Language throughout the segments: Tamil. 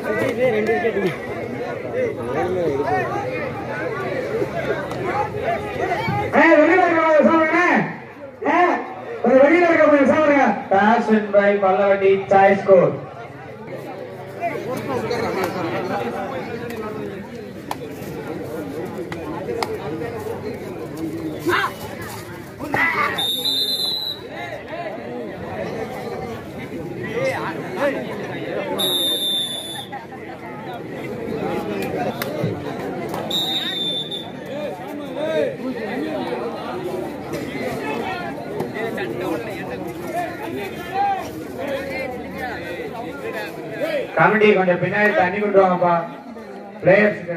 வெளியில இருக்க சாப்பிடுங்க வெளியில இருக்க சாப்பிடுங்க பேஷன் பை பல்லவட்டி சாய்ஸ் கோட் கமிட்டி கொஞ்சம் பின்னாடி தண்ணி கொண்டு வாங்கப்பா பிளேயர்ஸ்க்கு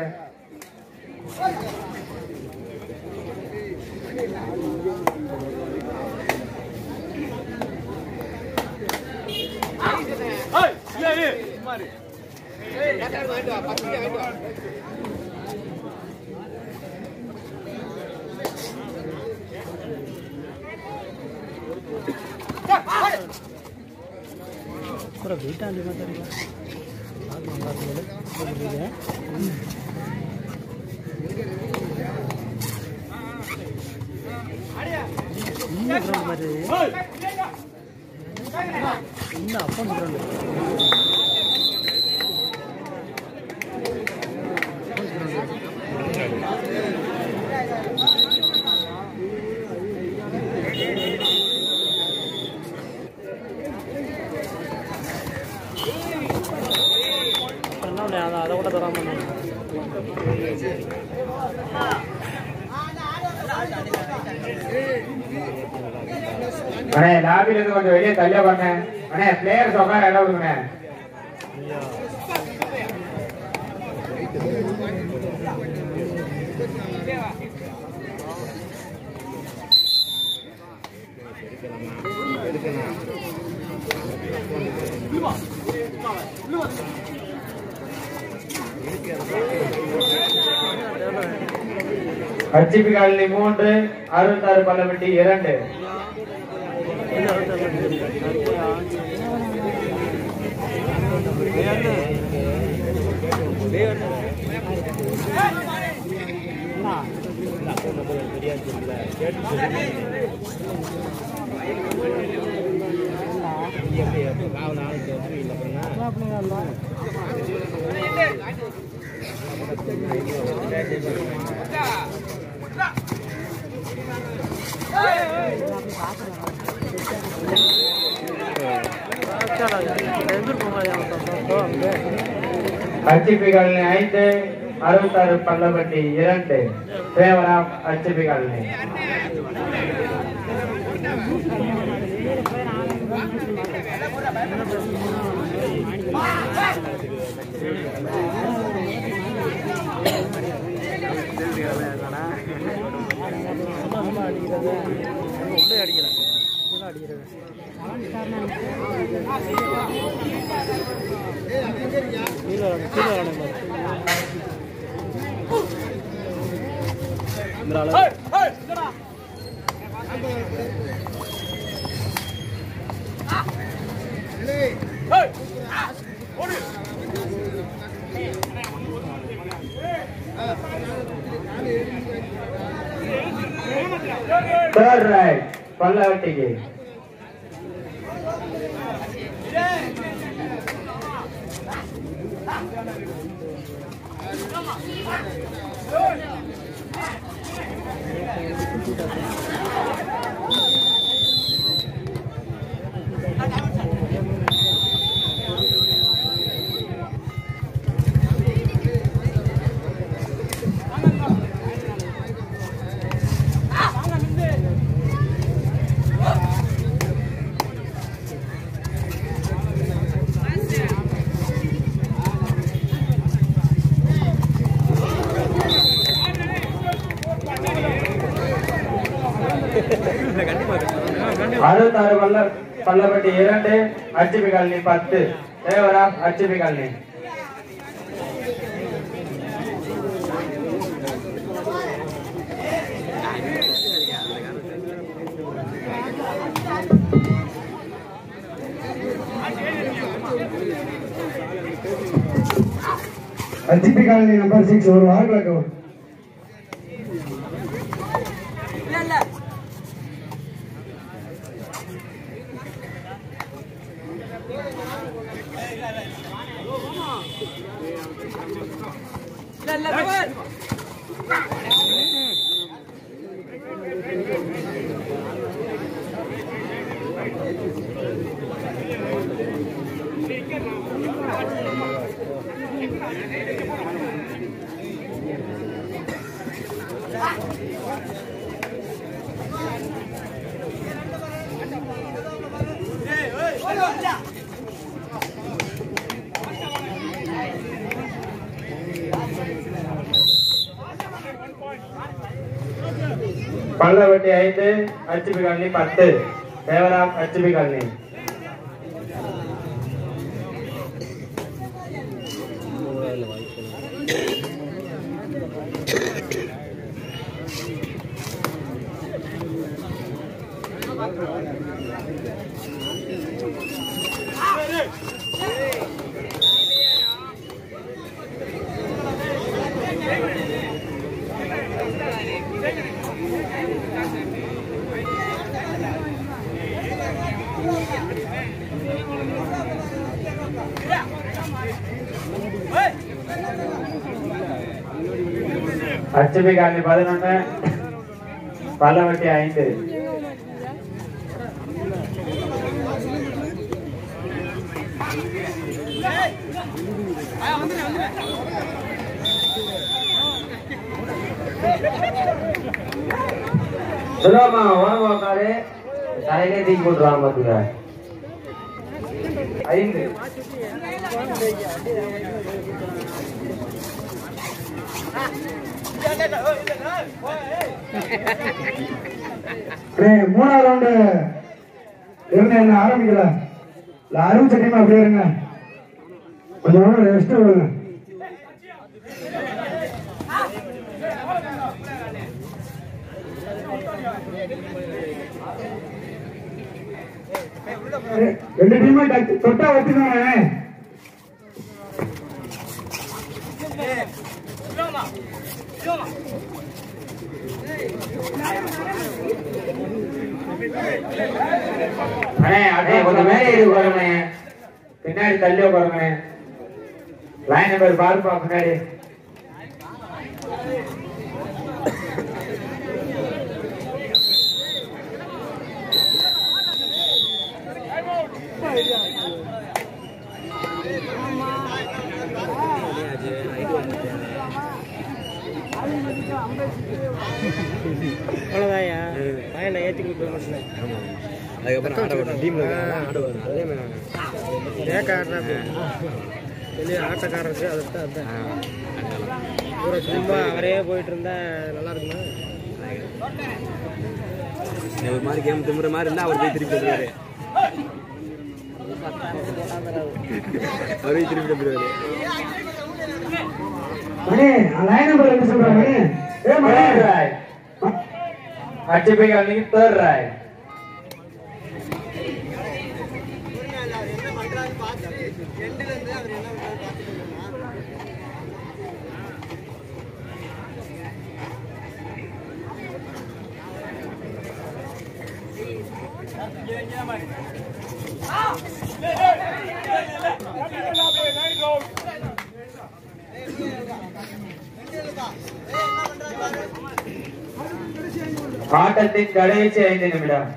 அதை கூட தராம அண்ணே லாபில இருந்து கொஞ்சம் வெளியே தள்ளிய பாருங்க அண்ணே பிளேயர்ஸ் உட்கார இடம் விடுங்க ஹச்சிபி காலனி மூன்று அறுபத்தாறு பல்லவட்டி இரண்டு ஹச்சிபி காலனி ஐந்து அறுபத்தாறு பல்லவட்டி இரண்டு தேவராம் ஹச்சிபி காலனி உள்ளே அடிக்கிறேன் இதெல்லாம் அடிக்கிறேன் கீழே வரணும், கீழே வரணும் பாரு. இந்த அளவு. தேர்ட் ரைட் பல்லவட்டிக்கு அறுபத்தாறு பல்ல பல்லப்பட்டி இரண்டு அச்சுபி காலனி பத்து தேவராம் HCB colony HCB colony number six ஒரு வாரங்களுக்கு பள்ளவட்டி ஐந்து ஹச்சிபி காலனி பத்து தேவராம் ஹச்சிபி காலனி ஹச்சிபி காலனி பதினொன்னு பள்ளவட்டி ஐந்து சுலபமா ஓரமா உட்காரு தலையிலே தூக்கி போட்டுருவாங்க பாத்துக்க ஐந்து டேய், மூணாவது ரவுண்டு இருங்க என்ன ஆரம்பிக்கல இல்ல ஆரம்பிச்ச டைம் அப்படியே இருங்க கொஞ்சம் நேரம் ரெஸ்ட் விடுங்க ரெ- ரெண்டு டீமே டக்கு- தொட்டா வச்சுக்கோங்க அண்ணே அப்படியே கொஞ்சம் மேலே ஏறி உட்காருங்கண்ணே பின்னாடி தள்ளி உட்காருங்கண்ணே லைன் நம்பர் பாருப்பா பின்னாடி அவ்வளோதான்யா பையனை ஏற்றி கொடுக்க மாட்டேன் அதுக்கப்புறம் ஆட விடும் டீம்ல ஆடுவார் அதே மாதிரி ஏக்க ஆடுறாங்க வெளியே ஆட்டக்காரருக்கு அதை தான் அதான் பூரா சும்மா அவரே போயிட்டு இருந்தா நல்லா இருக்குமா ஒரு மாதிரி கேம் திமுற மாதிரி இருந்தா அவர் போய் திருப்பி வந்துருவாரு அவரே திருப்பி வந்துருவாரு மணி லைன் நம்பர் என்ன சொல்ற மணி ஏ மணி தேர்ட் ராய் ஹச்சிபி காலனிக்கு தேர்ட் ராய் ஆட்டத்தின் கடைசி ஐந்து நிமிடம்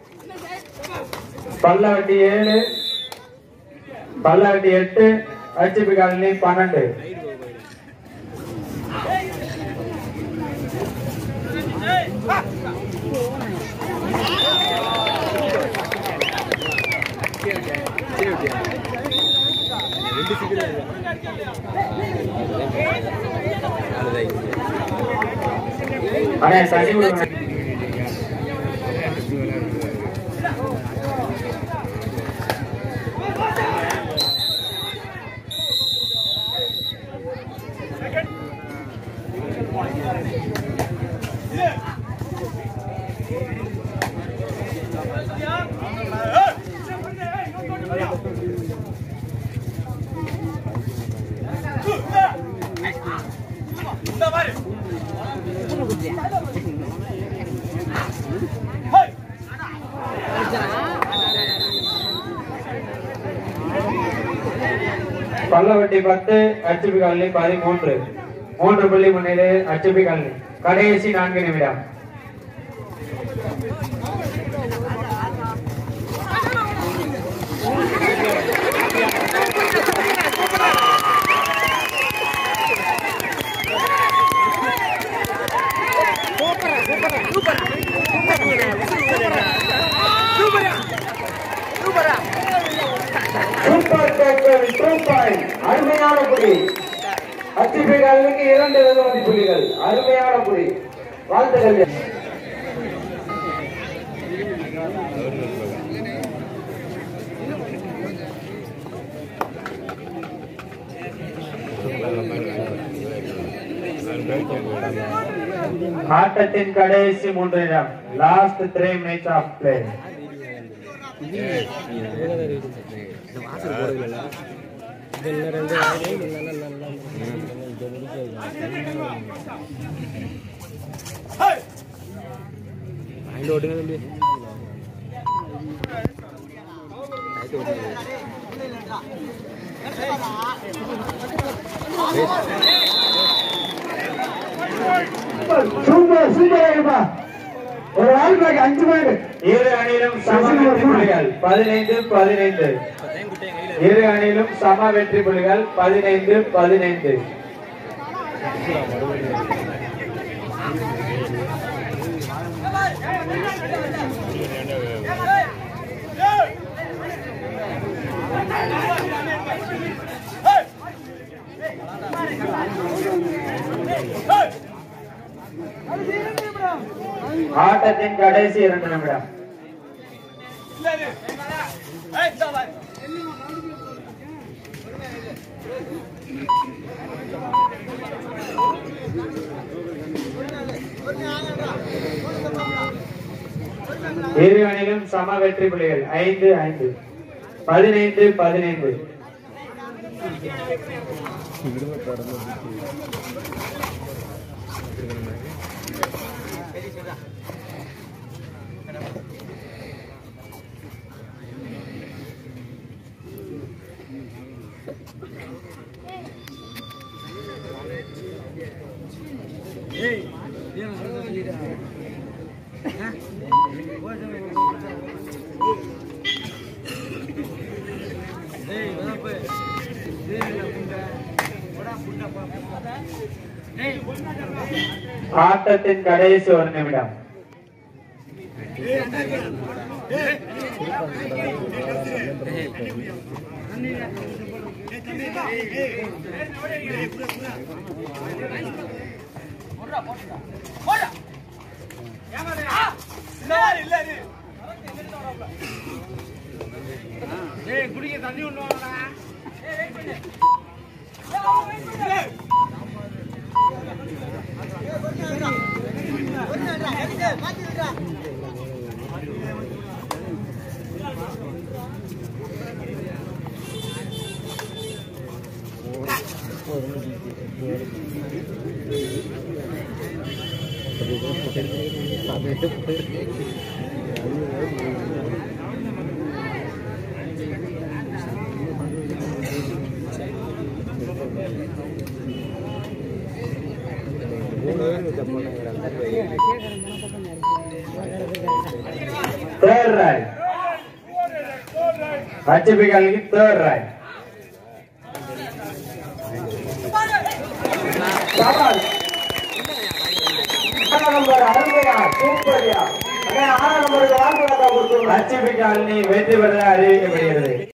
பல்லவட்டி ஏழு பல்லவட்டி எட்டு ஹச்சிபி காலனி பன்னெண்டு ரெண்டு சீக்கிரம் அண்ணே தண்ணி கொடுங்க பல்லவட்டி பத்து அச்சுபி காலனி பதிமூன்று மூன்று புள்ளி முன்னிலை அச்சுபி காலனி கடைசி நான்கு நிமிடம் சூப்பர் டேக்கல் டூ பாயிண்ட் அருமையான புடி அச்சுப்பிகளுக்கு இரண்டு வெகுமதி புள்ளிகள் அருமையான புடி வாழ்த்துக்கள் ஆட்டத்தின் கடைசி மூன்று நிமிடம் last three minutes of play இன்னும் ரெண்டு வாரம் இல்லைன்னா நல்லா வாங்கிட்டு ஓட்டுங்க தம்பி சூப்பர் சூப்பர் இருப்பா ஒரு ஆள் பேக் அஞ்சு பாயிண்ட் இரு அணியிலும் சம வெற்றி புள்ளிகள் பதினைந்து பதினைந்து இரு அணியிலும் சம வெற்றி புள்ளிகள் பதினைந்து பதினைந்து ஆட்டத்தின் கடைசி இரண்டு நிமிடம் இரு அணியிலும் சம வெற்றி புள்ளிகள் ஐந்து ஐந்து பதினைந்து பதினைந்து ஆட்டத்தின் கடைசி ஒரு நிமிடம் தேர்ட் ரைட் ஹச்பி காலனிக்கு தேர்ட் ரைட் சவால் ஆறாம் நம்பர் அருமையா சூப்பர்யா அண்ணா, ஆறாம் நம்பருக்கு வாழ்க்கை கொடுத்துருங்க ஹச்பி காலனி வெற்றி பெற அறிவிக்கப்படுகிறது